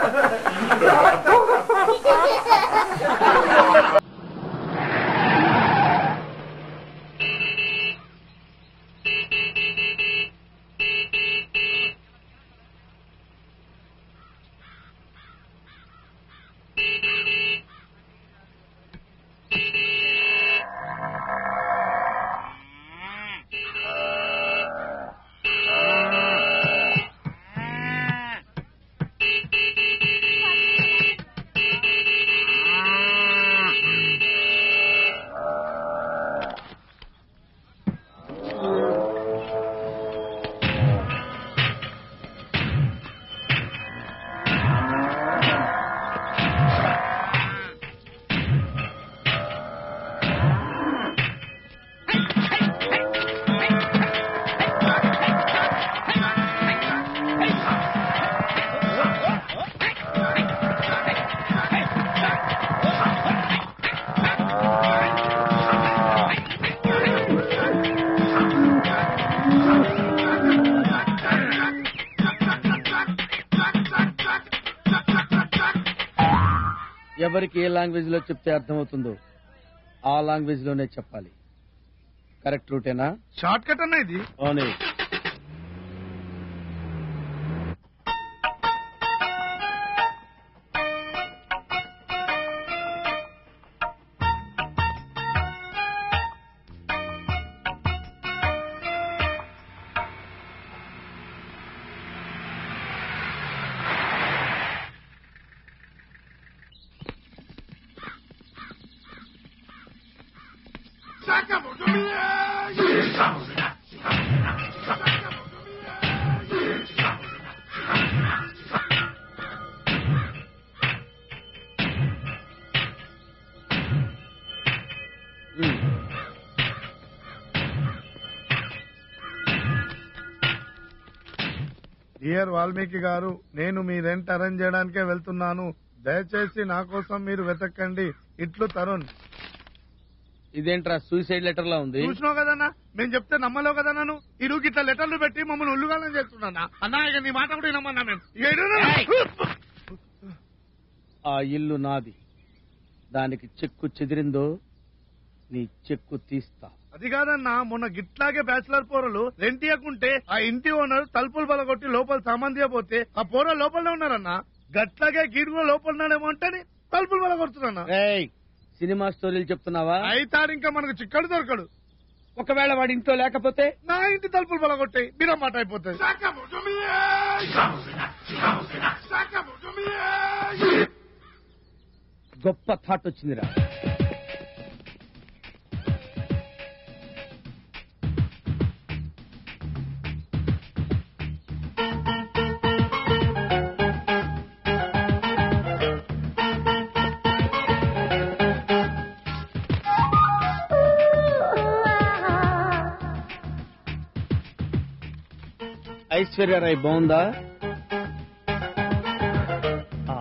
ఎవరికి ఏ లాంగ్వేజ్ లో చెప్తే అర్థమవుతుందో ఆ లాంగ్వేజ్ లోనే చెప్పాలి కరెక్ట్ రూటేనా షార్ట్ కట్ అన్న ఇది అవునే డియర్ వాల్మీకి గారు నేను మీ రెంట్ అరేంజ్ చేయడానికే వెళ్తున్నాను దయచేసి నా కోసం మీరు వెతకండి ఇట్లు తరుణ్ ఇదేంట్రా సూసైడ్ లెటర్ లా ఉంది చూసినావు కదన్నా మేము చెప్తే నమ్మలేవు కదా నన్ను ఈ రోజు ఇట్లా లెటర్లు పెట్టి మమ్మల్ని ఉల్లుగాలం చేస్తున్నా అన్నా ఇక నీ మాట కూడా నమ్మన్నా మేము ఇక ఇటు- ఆ ఇల్లు నాది దానికి చెక్కు చెదిరిందో నీ చెక్కు తీస్తా అది కాదన్నా మొన్న గిట్లాగే బ్యాచిలర్ పోరలు రెంట్ ఇవ్వకుంటే ఆ ఇంటి ఓనర్ తలుపులు బలగొట్టి లోపల సామాన్ తీయపోతే ఆ పోర లోపలనే ఉన్నారన్నా గట్లాగే గీడుగా లోపల ఉన్నాడేమో అంటే తలుపులు బలగొడుతున్నా ఏయ్ సినిమా స్టోరీలు చెప్తున్నావా అయితాడు ఇంకా మనకు చిక్కడు దొరకడు ఒకవేళ వాడి ఇంట్లో లేకపోతే నా ఇంటి తలుపులు బలగొట్టాయి మీరమ్మాట అయిపోతుంది గొప్ప థాట్ వచ్చిందిరా ఐశ్వర్య రాయ్ బాగుందా ఆ.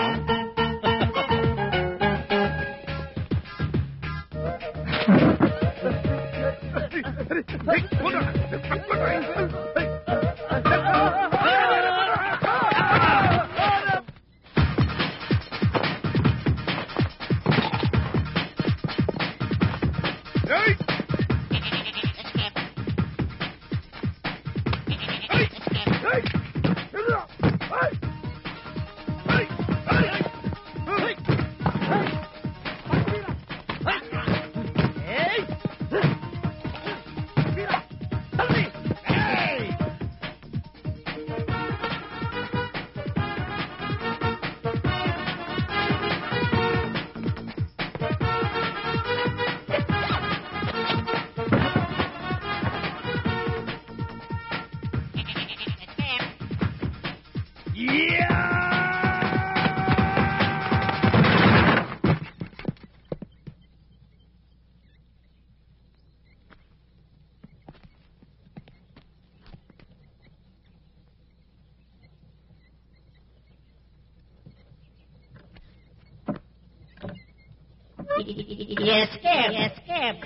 Escape, escape.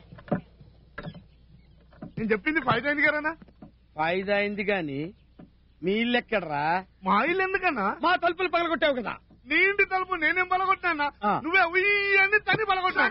నేను చెప్పింది ఫైవ్ అయింది కదన్నా ఫాయిదా అయింది గాని మీ ఇల్లు ఎక్కడరా మా ఇల్లు ఎందుకన్నా మా తలుపులు పగలగొట్టావు కదా నీ ఇంటి తలుపు నేనేం బలగొట్టినా ఆ. నువ్వే ఉయ్యని తని బలగొట్టా